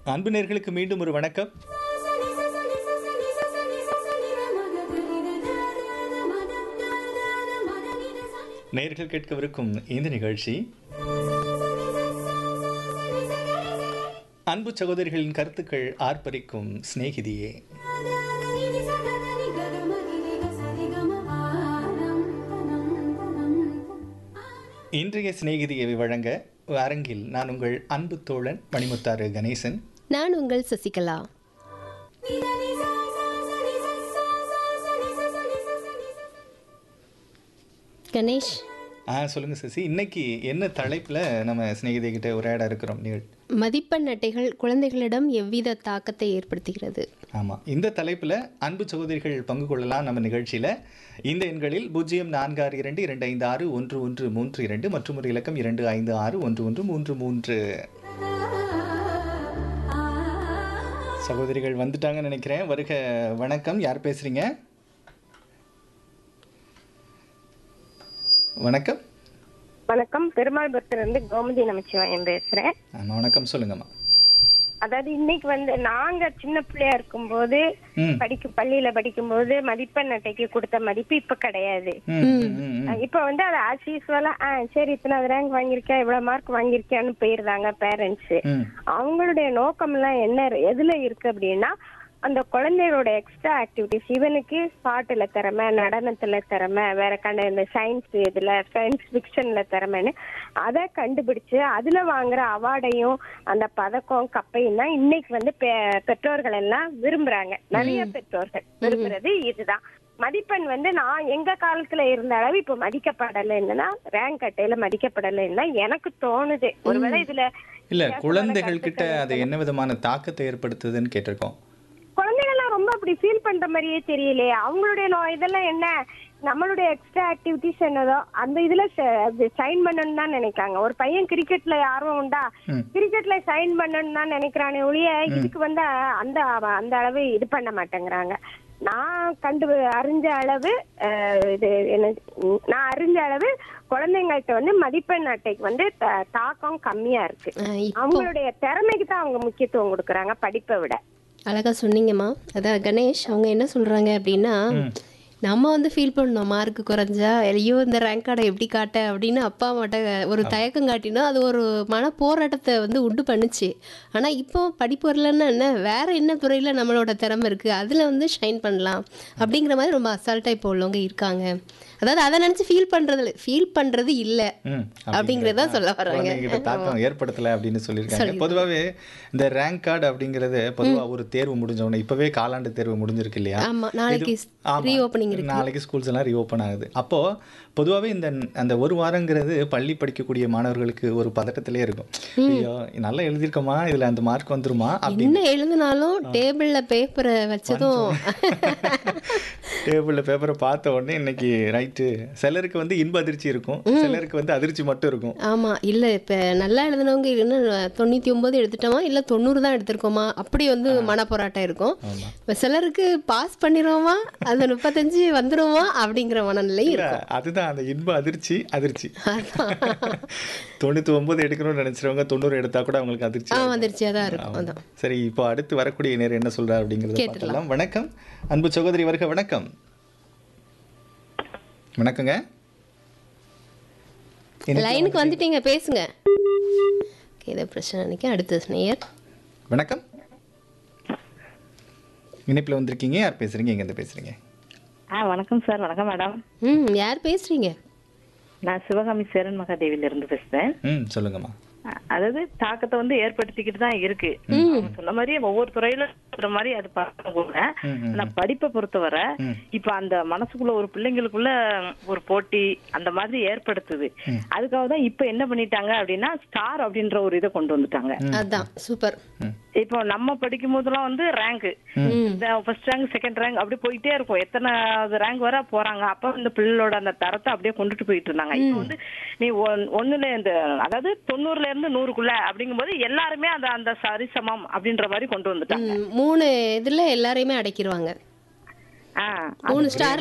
அன்பு நேர்களுக்கு மீண்டும் ஒரு வணக்கம் நேர்கள் கேட்கவிருக்கும் இந்த நிகழ்ச்சி அன்பு சகோதரிகளின் கருத்துக்கள் ஆர்ப்பரிக்கும் சிநேகிதியே இன்றைய சிநேகிதியை வழங்க அரங்கில் நான் உங்கள் அன்பு தோழன் மணிமுத்தாறு கணேசன் நான் உங்கள் சசிகலா கணேஷ் ஆ சொல்லுங்க சசி இன்னைக்கு என்ன தலைப்பில் நம்ம சிநேகிதி கிட்ட உரையாட இருக்கிறோம் நீங்கள் மதிப்பெண் அட்டைகள் குழந்தைகளிடம் எவ்வித தாக்கத்தை ஏற்படுத்துகிறது ஆமாம் இந்த தலைப்பில் அன்பு சகோதரிகள் பங்கு கொள்ளலாம் நம்ம நிகழ்ச்சியில் இந்த எண்களில் பூஜ்ஜியம் நான்கு ஆறு இரண்டு இரண்டு ஐந்து ஆறு ஒன்று ஒன்று மூன்று இரண்டு மற்றும் ஒரு இலக்கம் இரண்டு ஐந்து ஆறு ஒன்று ஒன்று மூன்று மூன்று சகோதரிகள் வந்துட்டாங்கன்னு நினைக்கிறேன் வருக வணக்கம் யார் பேசுறீங்க வணக்கம் வணக்கம் பெருமாள்புரத்துல இருந்து கோமதி நமச்சிவாயம் பேசுறேன் ஆமாம் வணக்கம் சொல்லுங்கம்மா அதாவது இன்னைக்கு வந்து நாங்க சின்ன பிள்ளையா இருக்கும்போது ம் படிக்க பள்ளியில படிக்கும்போது மதிப்பெண் அட்டைக்கு கொடுத்த மதிப்பு இப்ப கிடையாது ம் ம், ம் ம். இப்ப வந்து அது ஆஸ் யூஸ்வலா சரி இத்தனை ரேங்க் வாங்கியிருக்கேன் இவ்வளவு மார்க் வாங்கியிருக்கேன்னு போயிருந்தாங்க பேரண்ட்ஸ் ம் அவங்களுடைய நோக்கம் எல்லாம் என்ன எதுல இருக்கு அப்படின்னா அந்த குழந்தைகளோட எக்ஸ்ட்ரா ஆக்டிவிட்டிஸ் இவனுக்கு பாட்டுல திறமை நடனத்துல திறமை வேற கண்ட இந்த சயின்ஸ் இதுல சயின்ஸ் ஃபிக்ஷன்ல திறமைன்னு அதை கண்டுபிடிச்சு அதுல வாங்குற அவார்டையும் அந்த பதக்கம் கப்பையும் தான் இன்னைக்கு வந்து பெ- பெற்றோர்கள் எல்லாம் விரும்புறாங்க நிறைய பெற்றோர்கள் விரும்புறது இதுதான் மதிப்பெண் வந்து நான் எங்க காலத்துல இருந்த அளவு இப்ப மதிக்கப்படலைன்னா ரேங்க் அட்டையில மதிக்கப்படலைன்னா எனக்கு தோணுது ஒருவேளை இதுல இல்ல வித்தியாசமான குழந்தைகள் கிட்ட கருத்துக்கள் அது என்ன விதமான தாக்கத்தை ஏற்படுத்துதுன்னு கேட்டிருக்கோம் குழந்தைகள்லாம் ரொம்ப அப்படி ஃபீல் பண்ற மாதிரியே தெரியலையே அவங்களுடைய நோ- இதெல்லாம் என்ன நம்மளுடைய எக்ஸ்ட்ரா ஆக்டிவிட்டிஸ் என்னதோ அந்த இதுல சைன் பண்ணணும்னு தான் நினைக்காங்க ஒரு பையன் கிரிக்கெட்ல ஆர்வம் உண்டா ம். கிரிக்கெட்ல சைன் பண்ணணும்னு தான் நினைக்கிறானே ஒழிய இதுக்கு வந்து அந்த அந்த அளவு இது பண்ண மாட்டேங்கிறாங்க நான் கண்டு அறிஞ்ச அளவு அஹ், இது என்ன உம், நான் அறிஞ்ச அளவு குழந்தைங்கள்ட்ட வந்து மதிப்பெண் அட்டைக்கு வந்து த- தாக்கம் கம்மியா இருக்கு அஹ் இப்போ அவங்களுடைய திறமைக்கு தான் அவங்க முக்கியத்துவம் கொடுக்கறாங்க படிப்பை விட அழகா சொன்னீங்கம்மா அதான் கணேஷ் அவங்க என்ன சொல்றாங்க அப்படின்னா நம்ம வந்து ஃபீல் பண்ணோம் மார்க் குறைஞ்சா ஐயோ இந்த ரேங்க் கார்டை எப்படி காட்ட அப்படின்னு அப்பா அம்மாட்ட ஒரு தயக்கம் காட்டினா அது ஒரு மன போராட்டத்தை வந்து உண்டு பண்ணுச்சு ஆனால் இப்போ படிப்பு வரலன்னா என்ன வேற என்ன துறையில் நம்மளோட திறமை இருக்குது அதில் வந்து ஷைன் பண்ணலாம் அப்படிங்கிற மாதிரி ரொம்ப அசால்ட்டாக இப்போ உள்ளவங்க இருக்காங்க அதாவது அதை நினச்சி ஃபீல் பண்ணுறது ஃபீல் பண்ணுறது இல்லை ம், அப்படிங்கிறத சொல்ல வர்றாங்க குழந்தைகிட்ட தாக்கம் ஏற்படுத்தல அப்படின்னு சொல்லியிருக்காங்க பொதுவாகவே இந்த ரேங்க் கார்டு அப்படிங்கிறது பொதுவா ஒரு தேர்வு முடிஞ்ச உடனே இப்பவே காலாண்டு தேர்வு முடிஞ்சிருக்கு இல்லையா ஆமாம் நாளைக்கு ஆமா. ரீஓப்பனிங் இருக்கு நாளைக்கு ஸ்கூல்ஸ் எல்லாம் ரீஓப்பன் ஆகுது அப்போ பொதுவாகவே இந்த அந்த ஒரு வாரங்கிறது பள்ளி படிக்கக்கூடிய மாணவர்களுக்கு ஒரு பதட்டத்திலே இருக்கும் ஐயோ நல்லா எழுதியிருக்கோமா இதுல அந்த மார்க் வந்துருமா அப்படி என்ன எழுதினாலும் டேபிள்ல பேப்பரை வச்சதும் டேபிள்ல பேப்பரை பார்த்த உடனே இன்னைக்கு ரைட்டு சிலருக்கு வந்து இன்ப அதிர்ச்சி இருக்கும் சிலருக்கு வந்து அதிர்ச்சி மட்டும் இருக்கும் ஆமா இல்ல இப்ப நல்லா எழுதினவங்க இன்னும் தொண்ணூத்தி ஒன்பது எடுத்துட்டோமா இல்ல தொண்ணூறு தான் எடுத்திருக்கோமா அப்படி வந்து மனப்போராட்டம் இருக்கும் ஆமா. இப்ப சிலருக்கு பாஸ் பண்ணிடுவோமா அந்த முப்பத்தஞ்சு வந்துருவோமா அப்படிங்கிற மனநிலை இல்ல இருக்கும் அதுதான் அந்த இன்ப அதிர்ச்சி அதிர்ச்சி அதான். தொண்ணூத்தி ஒன்பது எடுக்கணும்னு நினைச்சிருவங்க தொண்ணூறு எடுத்தா கூட அவங்களுக்கு அதிர்ச்சி ஆ வந்துருச்சியா தான் இருக்கும் அதான் சரி இப்போ அடுத்து வரக்கூடிய நேரம் என்ன சொல்றாரு அப்படிங்கறத பார்க்கலாம் வணக்கம் அன்பு சகோதரி வருக வணக்கம் வணக்கங்க எனக்கு- லைனுக்கு வந்துட்டீங்க பேசுங்க Okay, ஏதோ பிரச்சனை நினைக்க அடுத்த ஸ்னேயர் வணக்கம் இணைப்பில் வந்திருக்கீங்க யார் பேசுறீங்க எங்க இருந்து பேசுறீங்க ஆ வணக்கம் சார் வணக்கம் மேடம் ம் யார் பேசுறீங்க நான் சிவகாமி சேரன் மகாதேவில இருந்து பேசுறேன் ம் சொல்லுங்கம்மா அ- அதாவது தாக்கத்தை வந்து ஏற்படுத்திக்கிட்டு தான் இருக்கு அவங்க சொன்ன மாதிரி ஒவ்வொரு துறையில இருக்கிற மாதிரி அது பார்க்க கூட ம், ம், ஆனா படிப்பை பொறுத்தவரை ம். இப்ப அந்த மனசுக்குள்ள ஒரு பிள்ளைங்களுக்குள்ள ஒரு போட்டி அந்த மாதிரி ஏற்படுத்துது அதுக்காக தான் இப்ப என்ன பண்ணிட்டாங்க அப்படின்னா ஸ்டார் அப்படின்ற ஒரு இதை கொண்டு வந்துட்டாங்க அதான் சூப்பர் இப்போ நம்ம படிக்கும் போதெல்லாம் வந்து rank first rank second rank அப்படி போயிட்டே இருக்கும் எத்தனை ரேங்க் வர போறாங்க அப்ப இந்த பிள்ளைகளோட அந்த தரத்தை அப்படியே கொண்டுட்டு போயிட்டு இருந்தாங்க இப்போ வந்து நீ ஒன்- ஒண்ணுல இந்த அதாவது தொண்ணூறுல இருந்து நூறுக்குள்ள அப்படிங்கும்போது எல்லாருமே அந்த அந்த சரிசமம் அப்படின்ற மாதிரி கொண்டு வந்துட்டாங்க ம், மூணு இதுல எல்லாரையுமே அடக்கிடுவாங்க ஆ மூணு ஸ்டார்